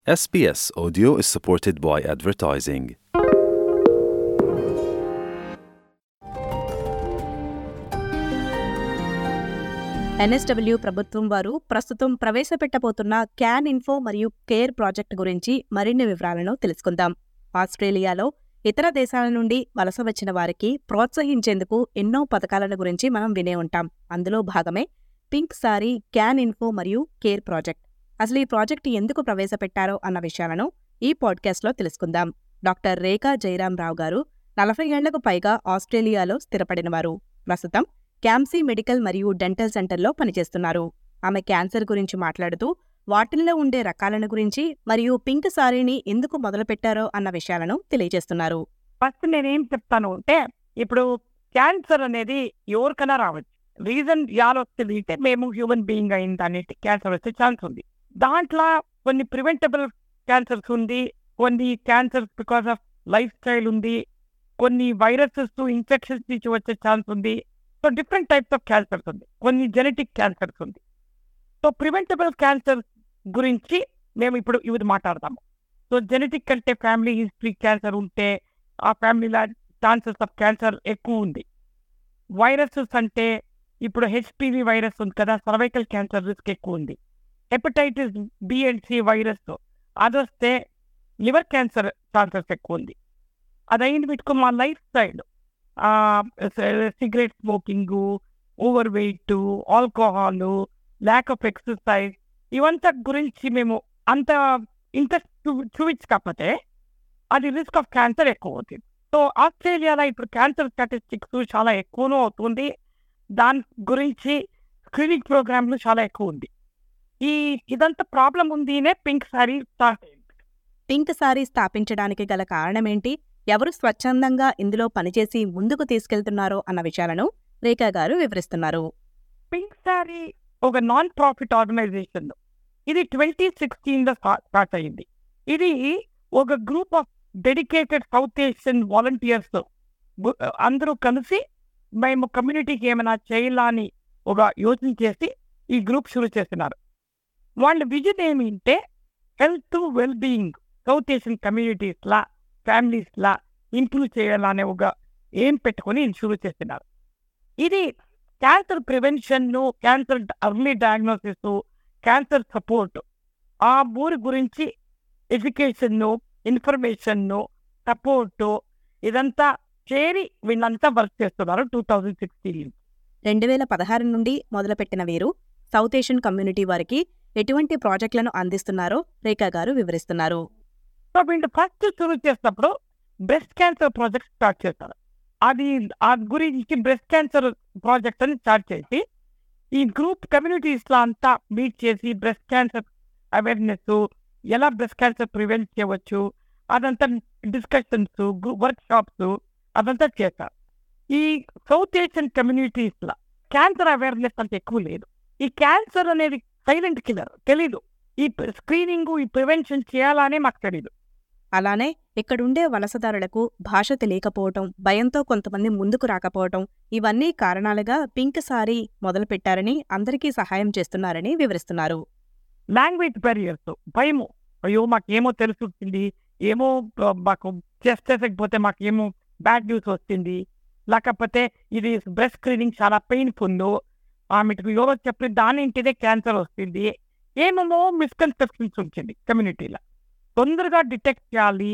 SBS Audio is supported by advertising. NSW ప్రభుత్వం వారు ప్రస్తుతం ప్రవేశపెట్టబోతున్న క్యాన్ ఇన్ఫో మరియు కేర్ ప్రాజెక్ట్ గురించి మరిన్ని వివరాలను తెలుసుకుందాం ఆస్ట్రేలియాలో ఇతర దేశాల నుండి వలస వచ్చిన వారికి ప్రోత్సహించేందుకు ఎన్నో పథకాలను గురించి మనం వినే ఉంటాం అందులో భాగమే పింక్ సారీ క్యాన్ ఇన్ఫో మరియు కేర్ ప్రాజెక్ట్ అసలు ఈ ప్రాజెక్ట్ ఎందుకు ప్రవేశపెట్టారో అన్న విషయాలను ఈ పాడ్కాస్ట్లో తెలుసుకుందాం డాక్టర్ రేఖా జయరాంరావు గారు నలభై ఏళ్లకు పైగా ఆస్ట్రేలియాలో స్థిరపడినవారు ప్రస్తుతం క్యాంసీ మెడికల్ మరియు డెంటల్ సెంటర్లో పనిచేస్తున్నారు ఆమె క్యాన్సర్ గురించి మాట్లాడుతూ వాటిల్లో ఉండే రకాలను గురించి మరియు పింక్ సారీని ఎందుకు మొదలుపెట్టారో అన్న విషయాలను తెలియజేస్తున్నారు ఫస్ట్ నేనేం చెప్తాను అంటే ఇప్పుడు క్యాన్సర్ అనేది ఎవరికైనా రావచ్చు రీజన్ యాలొస్తుంది అంటే మేము హ్యూమన్ బీయింగ్ అయింది అనేది క్యాన్సర్ వచ్చే ఛాన్స్ ఉంది దాంట్లో కొన్ని ప్రివెంటబుల్ క్యాన్సర్స్ ఉంది కొన్ని cancers because of lifestyle ఉంది కొన్ని వైరసెస్ ఇన్ఫెక్షన్స్ నుంచి వచ్చే ఛాన్స్ ఉంది so different types of cancers ఉంది కొన్ని జెనెటిక్ క్యాన్సర్స్ ఉంది సో ప్రివెంటబుల్ క్యాన్సర్ గురించి మేము ఇప్పుడు ఇది మాట్లాడతాము సో జెనెటిక్ అంటే ఫ్యామిలీ హిస్టరీ క్యాన్సర్ ఉంటే ఆ ఫ్యామిలీలో ఛాన్సెస్ ఆఫ్ క్యాన్సర్ ఎక్కువ ఉంది వైరసెస్ అంటే ఇప్పుడు హెచ్పివి వైరస్ ఉంది కదా సర్వైకల్ క్యాన్సర్ రిస్క్ ఎక్కువ ఉంది hepatitis B and C virus అది వస్తే లివర్ క్యాన్సర్ ఛాన్సెస్ ఎక్కువ ఉంది అది అయింది పెట్టుకో మా lifestyle cigarette smoking overweight alcohol lack of exercise ఇవంతా గురించి మేము అంత ఇంట్రెస్ట్ చూపించకపోతే అది రిస్క్ ఆఫ్ క్యాన్సర్ ఎక్కువ అవుతుంది సో ఆస్ట్రేలియాలో ఇప్పుడు క్యాన్సర్ స్టాటిస్టిక్స్ చాలా ఎక్కువనూ అవుతుంది దాని గురించి స్క్రీనింగ్ ప్రోగ్రామ్లు చాలా ఎక్కువ ఉంది ఈ ఇదంతా ప్రాబ్లం ఉందినే పింక్ సారీ స్టార్ట్ అయింది పింక్ సారీ స్థాపించడానికి గల కారణమేంటి ఎవరు స్వచ్ఛందంగా ఇందులో పనిచేసి ముందుకు తీసుకెళ్తున్నారో అన్న విషయాలను రేఖా గారు వివరిస్తున్నారు పింక్ సారీ ఒక నాన్ ప్రాఫిట్ ఆర్గనైజేషన్ ఇది ట్వంటీ సిక్స్టీన్లో స్టార్ట్ అయింది ఇది ఒక group of dedicated South Asian volunteers అందరూ కలిసి మేము కమ్యూనిటీకి ఏమైనా చేయాలని ఒక యోచన చేసి ఈ గ్రూప్ షురు చేస్తున్నారు వాళ్ళ విజన్ ఏమిటంటే health well being South Asian కమ్యూనిటీస్లా ఫ్యామిలీస్లా ఇంప్రూవ్ చేయాలనే ఒక ఏం పెట్టుకొని ఇది షురు చేస్తున్నారు ఇది cancer prevention cancer early diagnosis cancer support ఆ ఊరి గురించి ఎడ్యుకేషన్ ఇన్ఫర్మేషన్ సపోర్ట్ ఇదంతా చేరి వీళ్ళంతా వర్క్ చేస్తున్నారు టూ థౌజండ్ సిక్స్టీన్ రెండు వేల పదహారు నుండి మొదలుపెట్టిన వీరు సౌత్ ఏషియన్ కమ్యూనిటీ వారికి ఎటువంటి ప్రాజెక్టులను అందిస్తున్నారో రేఖా గారు వివరిస్తున్నారు సో వీళ్ళు ఫస్ట్ షురు చేసినప్పుడు బ్రెస్ట్ క్యాన్సర్ ప్రాజెక్ట్ స్టార్ట్ చేస్తారు అది ఆ గురించి బ్రెస్ట్ క్యాన్సర్ ప్రాజెక్ట్ అని స్టార్ట్ చేసి ఈ గ్రూప్ కమ్యూనిటీస్లో అంతా మీట్ చేసి బ్రెస్ట్ క్యాన్సర్ అవేర్నెస్ ఎలా బ్రెస్ట్ క్యాన్సర్ ప్రివెంట్ చేయవచ్చు అదంతా డిస్కషన్స్ వర్క్ షాప్స్ అదంతా చేశారు ఈ సౌత్ ఏషియన్ కమ్యూనిటీస్లో క్యాన్సర్ అవేర్నెస్ అంత ఎక్కువ లేదు ఈ క్యాన్సర్ అనేది సైలెంట్ కిల్లర్ తెలీదు ఈ స్క్రీనింగ్ ఈ ప్రివెన్షన్ చేయాలనే మాకు తెలీదు అలానే ఇక్కడుండే వలసదారులకు భాష తెలియకపోవటం భయంతో కొంతమంది ముందుకు రాకపోవటం ఇవన్నీ కారణాలుగా పింక్ సారీ మొదలుపెట్టారని అందరికీ సహాయం చేస్తున్నారని వివరిస్తున్నారు లాంగ్వేజ్ బ్యారియర్స్ భయము అయ్యో మాకేమో తెలుస్తుంది ఏమో మాకు చెస్ట్ చేసకపోతే మాకేమో బ్యాడ్ న్యూస్ వస్తుంది లేకపోతే ఇది బ్రెస్ట్ స్క్రీనింగ్ చాలా పెయిన్ఫుల్ ఆమెకు ఎవరో చెప్పి దాని ఇంటిదే క్యాన్సర్ వస్తుంది ఏమేమో మిస్కన్సెప్షన్స్ వచ్చింది కమ్యూనిటీలో తొందరగా డిటెక్ట్ చేయాలి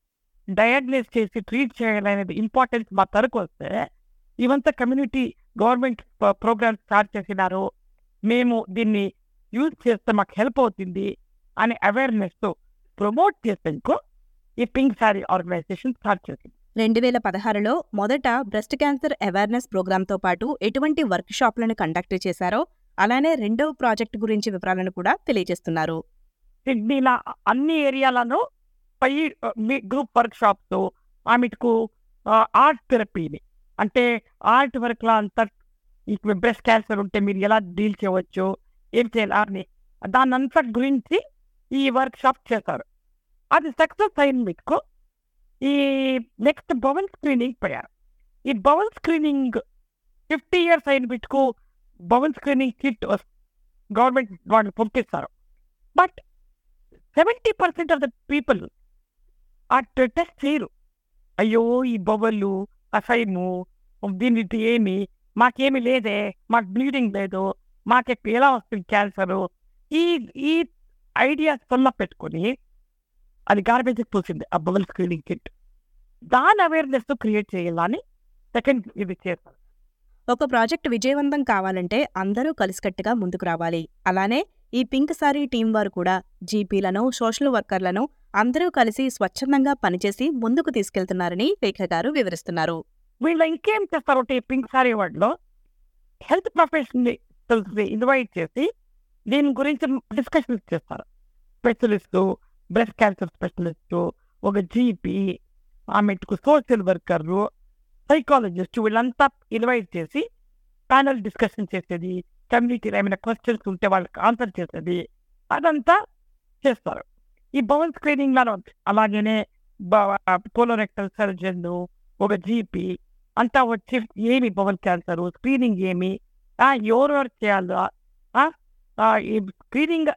డయాగ్నైజ్ చేసి ట్రీట్ చేయాలి అనేది ఇంపార్టెన్స్ మా తరకు వస్తే ఇవంతా కమ్యూనిటీ గవర్నమెంట్ ప్రోగ్రామ్స్ స్టార్ట్ చేసినారు మేము దీన్ని యూజ్ చేస్తే మాకు హెల్ప్ అవుతుంది అనే అవేర్నెస్ ప్రమోట్ చేసేందుకు ఈ పింక్ సారీ ఆర్గనైజేషన్ స్టార్ట్ చేసింది రెండు వేల పదహారులో మొదట బ్రెస్ట్ క్యాన్సర్ అవేర్నెస్ ప్రోగ్రాంతో పాటు ఎటువంటి వర్క్ షాప్లను కండక్ట్ చేశారో అలానే రెండవ ప్రాజెక్ట్ గురించి వివరాలను కూడా తెలియజేస్తున్నారు సిడ్నీలో అన్ని ఏరియాలను పై గ్రూప్ వర్క్ షాప్స్ ఆమెకు ఆర్ట్ థెరపీని అంటే ఆర్ట్ వర్క్లో అంతా ఇప్పుడు బ్రెస్ట్ క్యాన్సర్ ఉంటే మీరు ఎలా డీల్ చేయవచ్చు ఏం చేయాలని దాని అంతా గురించి ఈ వర్క్ షాప్ చేశారు అది సక్సెస్ అయిన మీకు ఈ నెక్స్ట్ బవల్ స్క్రీనింగ్ పోయారు ఈ బవల్ స్క్రీనింగ్ ఫిఫ్టీ ఇయర్స్ అయిన బిట్టుకు బవల్ స్క్రీనింగ్ కిట్ గవర్నమెంట్ వాళ్ళు పంపిస్తారు but seventy percent of the people ఆ టెస్ట్ చేయరు అయ్యో ఈ బొబ్బలు అసైము దీనికి ఏమి మాకేమి లేదే మాకు బ్లీడింగ్ లేదు మాకు ఎలా వస్తుంది క్యాన్సరు ఈ ఈ ఐడియాస్ వల్ల పెట్టుకొని అది గార్బేజ్ పోసింది ఆ బబుల్ స్క్రీనింగ్ కిట్ దాని అవేర్నెస్ క్రియేట్ చేయాలని సెకండ్ ఇది చేస్తారు ఒక ప్రాజెక్ట్ విజయవంతం కావాలంటే అందరూ కలిసికట్టుగా ముందుకు రావాలి అలానే ఈ పింక్ సారీ టీం వారు కూడా జీపీలను సోషల్ వర్కర్లను అందరూ కలిసి స్వచ్ఛందంగా పనిచేసి ముందుకు తీసుకెళ్తున్నారని రేఖ గారు వివరిస్తున్నారు వీళ్ళు ఇంకేం చేస్తారంటే ఈ పింక్ సారీ వార్డులో హెల్త్ ప్రొఫెషనల్ ఇన్వైట్ చేసి దీని గురించి డిస్కషన్స్ చేస్తారు స్పెషలిస్టు బ్రెస్ట్ క్యాన్సర్ స్పెషలిస్టు ఒక జీపీ ఆమెకు సోషల్ వర్కర్లు సైకాలజిస్ట్ వీళ్ళంతా ఇన్వైట్ చేసి ప్యానల్ డిస్కషన్ చేసేది కమ్యూనిటీలో ఏమైనా క్వశ్చన్స్ ఉంటే వాళ్ళకి ఆన్సర్ చేసేది అదంతా చేస్తారు ఈ బౌన్ స్క్రీనింగ్ లో అలాగనే కోలోరెక్టల్ సర్జన్ ఒక జీపీ అంతా వచ్చి ఏమి బౌన్ క్యాన్సర్ స్క్రీనింగ్ ఏమి ఆ, ఎవరెవరు చేయాలా ఆ, ఆ, ఈ స్క్రీనింగ్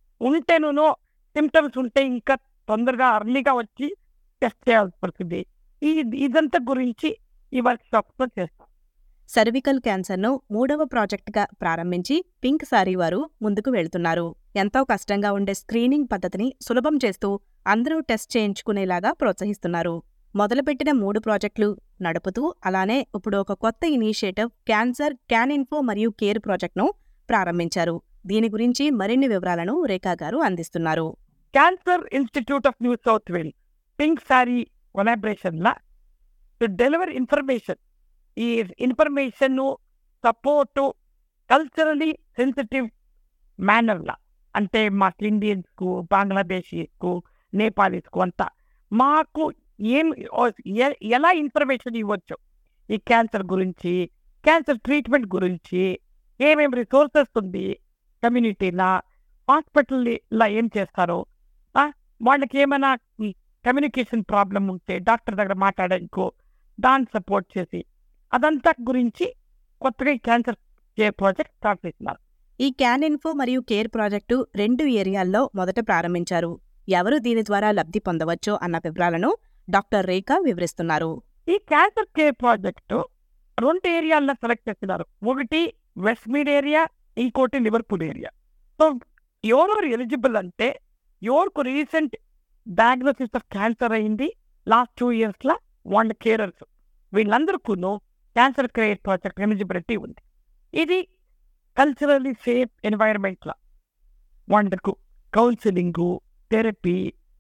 ఉంటేనూ సిమ్టమ్స్ ఉంటే ఇంకా తొందరగా అర్లీగా వచ్చి టెస్ట్ చేయాల్సి పడుతుంది ఈ ఇదంతా గురించి ఈ వర్క్ షాప్లో చేస్తాం సర్వికల్ క్యాన్సర్ను మూడవ ప్రాజెక్టుగా ప్రారంభించి పింక్ సారీ వారు ముందుకు వెళ్తున్నారు ఎంతో కష్టంగా ఉండే స్క్రీనింగ్ పద్ధతిని సులభం చేస్తూ అందరూ టెస్ట్ చేయించుకునేలాగా ప్రోత్సహిస్తున్నారు మొదలుపెట్టిన మూడు ప్రాజెక్టులు నడుపుతూ అలానే ఇప్పుడు ఒక కొత్త ఇనిషియేటివ్ క్యాన్సర్ క్యాన్ ఇన్ఫో మరియు కేర్ ప్రాజెక్ట్ను ప్రారంభించారు దీని గురించి మరిన్ని వివరాలను రేఖా గారు అందిస్తున్నారు cancer institute of New South Wales Pink Sari కొలాబరేషన్లా టు డెలివర్ ఇన్ఫర్మేషన్ ఈ ఇన్ఫర్మేషన్ సపోర్టు కల్చరలీ సెన్సిటివ్ మేనర్లా అంటే మాకు ఇండియన్స్కు బంగ్లాదేశీస్కు నేపాలీస్కు అంతా మాకు ఏం ఎ- ఎలా ఇన్ఫర్మేషన్ ఇవ్వచ్చు ఈ క్యాన్సర్ గురించి క్యాన్సర్ ట్రీట్మెంట్ గురించి ఏమేమి రిసోర్సెస్ ఉంది కమ్యూనిటీలా హాస్పిటల్లో ఏం చేస్తారు ఆ, వాళ్ళకి ఏమైనా కమ్యూనికేషన్ ప్రాబ్లం ఉంటే డాక్టర్ దగ్గర మాట్లాడడానికి దాన్ని సపోర్ట్ చేసి అదంతా గురించి కొత్తగా ఈ క్యాన్సర్ కేర్ ప్రాజెక్ట్ స్టార్ట్ చేస్తున్నారు ఈ క్యాన్ ఇన్ఫో మరియు కేర్ ప్రాజెక్టు రెండు ఏరియాల్లో మొదట ప్రారంభించారు ఎవరు దీని ద్వారా లబ్ధి పొందవచ్చో అన్న వివరాలను డాక్టర్ రేఖ వివరిస్తున్నారు ఈ క్యాన్సర్ కేర్ ప్రాజెక్టు రెండు ఏరియాల్లో సెలెక్ట్ చేస్తున్నారు ఒకటి వెస్ట్ మీడ్ ఏరియా ఇంకోటి లివర్పూల్ ఏరియా సో ఎవరెవరు ఎలిజిబుల్ అంటే ఎవరికి రీసెంట్ డయాగ్నోసిస్ ఆఫ్ క్యాన్సర్ అయింది లాస్ట్ టూ ఇయర్స్లో వాళ్ళ కేరర్స్ వీళ్ళందరికీ క్యాన్సర్ కేర్ ప్రాజెక్ట్ ఎలిజిబిలిటీ ఉంది ఇది కల్చరలీ సేఫ్ ఎన్వైరన్మెంట్లో వాళ్ళకు కౌన్సిలింగు థెరపీ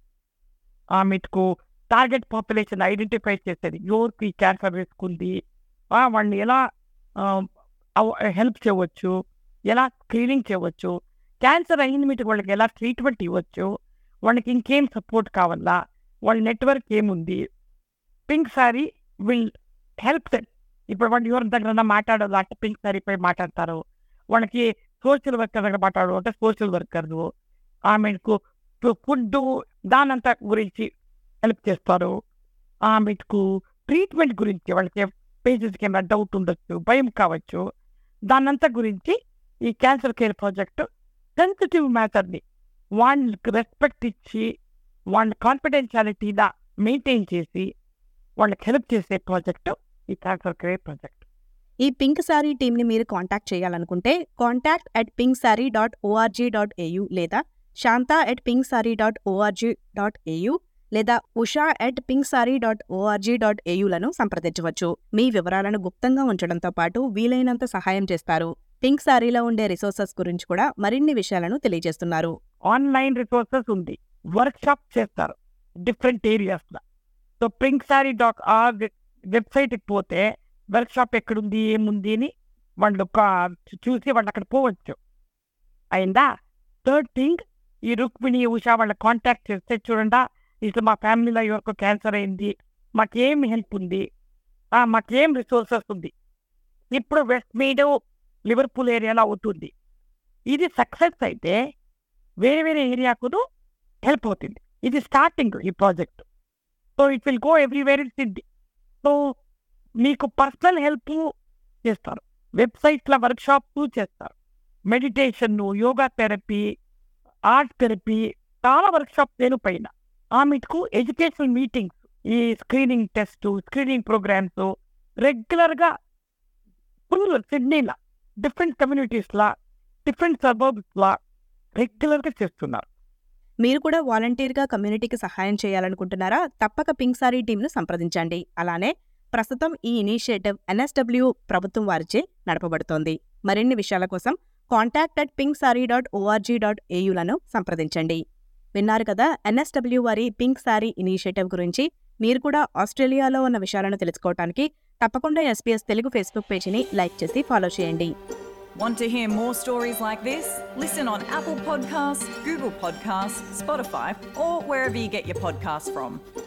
ఆమెకు టార్గెట్ పాపులేషన్ ఐడెంటిఫై చేసేది ఎవరికి క్యాన్సర్ రిస్క్ ఉంది ఆ, వాళ్ళని ఎలా హెల్ప్ చేయవచ్చు ఎలా స్క్రీనింగ్ చేయవచ్చు క్యాన్సర్ అయిన మీట వాళ్ళకి ఎలా ట్రీట్మెంట్ ఇవ్వచ్చు వాళ్ళకి ఇంకేం సపోర్ట్ కావాలా వాళ్ళ నెట్వర్క్ ఏముంది Pink Sari will help them ఇప్పుడు వాళ్ళు ఎవరి దగ్గర మాట్లాడాలి అంటే పింక్ సారీపై మాట్లాడతారు వాళ్ళకి సోషల్ వర్కర్ దగ్గర మాట్లాడు అంటే సోషల్ వర్కర్లు ఆమెకు ఫుడ్ దానంతా గురించి హెల్ప్ చేస్తారు ఆమెకు ట్రీట్మెంట్ గురించి వాళ్ళకి పేషెంట్స్కి ఏమైనా డౌట్ ఉండొచ్చు భయం కావచ్చు దానంతా గురించి ఈ క్యాన్సర్ కేర్ ప్రాజెక్ట్ సెన్సిటివ్ మ్యాటర్ని వాళ్ళకి రెస్పెక్ట్ ఇచ్చి వాళ్ళ కాన్ఫిడెన్షియాలిటీలా మెయింటైన్ చేసి వాళ్ళకి హెల్ప్ చేసే ప్రాజెక్ట్ ఈ క్యాన్సర్ కేర్ ప్రాజెక్ట్ ఈ పింక్ సారీ టీంని మీరు కాంటాక్ట్ చేయాలనుకుంటే contact at Pink Sari dot ORG dot AU లేదా Shanta at Pink Sari dot ORG dot AU లేదా Usha at Pink Sari dot ORG dot ఏయులను సంప్రదించవచ్చు మీ వివరాలను గుప్తంగా ఉంచడంతో పాటు వీలైనంత సహాయం చేస్తారు పింక్ సారీలో ఉండే రిసోర్సెస్ గురించి కూడా మరిన్ని విషయాలను తెలియజేస్తున్నారు ఆన్లైన్ రిసోర్సెస్ ఉంది వర్క్ షాప్ చేస్తారు డిఫరెంట్ ఏరియాస్లో so Pink Sari dot org వెబ్సైట్కి పోతే వర్క్ షాప్ ఎక్కడుంది ఏముంది అని వాళ్ళు కా- చూసి వాళ్ళు అక్కడ పోవచ్చు అయిందా థర్డ్ థింగ్ ఈ రుక్మిణి ఉషా వాళ్ళ కాంటాక్ట్ చేస్తే చూడండి ఇట్లా మా ఫ్యామిలీలో ఎవరికో క్యాన్సర్ అయింది మాకేం హెల్ప్ ఉంది ఆ, మాకేం రిసోర్సెస్ ఉంది ఇప్పుడు వెస్ట్ మీడ్ లివర్పూల్ ఏరియాలో అవుతుంది ఇది సక్సెస్ అయితే వేరే వేరే ఏరియాకు హెల్ప్ అవుతుంది ఇది స్టార్టింగ్ ఈ project so it will go everywhere in Sydney so మీకు పర్సనల్ హెల్ప్ చేస్తారు వెబ్సైట్ల వర్క్షాప్స్ చేస్తారు meditation yoga therapy art therapy చాలా వర్క్ షాప్ నేను పైన ఆమెకు ఎడ్యుకేషనల్ మీటింగ్స్ ఈ స్క్రీనింగ్ టెస్ట్ స్క్రీనింగ్ ప్రోగ్రామ్స్ రెగ్యులర్గా ఫుల్ సిడ్నీలా డిఫరెంట్ కమ్యూనిటీస్లా డిఫరెంట్ సబర్బ్స్లా రెగ్యులర్గా చేస్తున్నారు మీరు కూడా వాలంటీర్గా కమ్యూనిటీకి సహాయం చేయాలనుకుంటున్నారా తప్పక పింక్ సారీ టీంను సంప్రదించండి అలానే ప్రస్తుతం ఈ ఇనిషియేటివ్ ఎన్ఎస్డబ్ల్యూ ప్రభుత్వం వారిచే నడపబడుతోంది మరిన్ని విషయాల కోసం contact at Pink Sari dot ORG dot ఏయులను సంప్రదించండి విన్నారు కదా ఎన్ఎస్డబ్ల్యూ వారి పింక్ సారీ ఇనిషియేటివ్ గురించి మీరు కూడా ఆస్ట్రేలియాలో ఉన్న విషయాలను తెలుసుకోవడానికి తప్పకుండా ఎస్పీఎస్ తెలుగు ఫేస్బుక్ పేజీని లైక్ చేసి ఫాలో చేయండి Want to hear more stories like this? Listen on Apple Podcasts, Google Podcasts, Spotify, or wherever you get your podcasts from.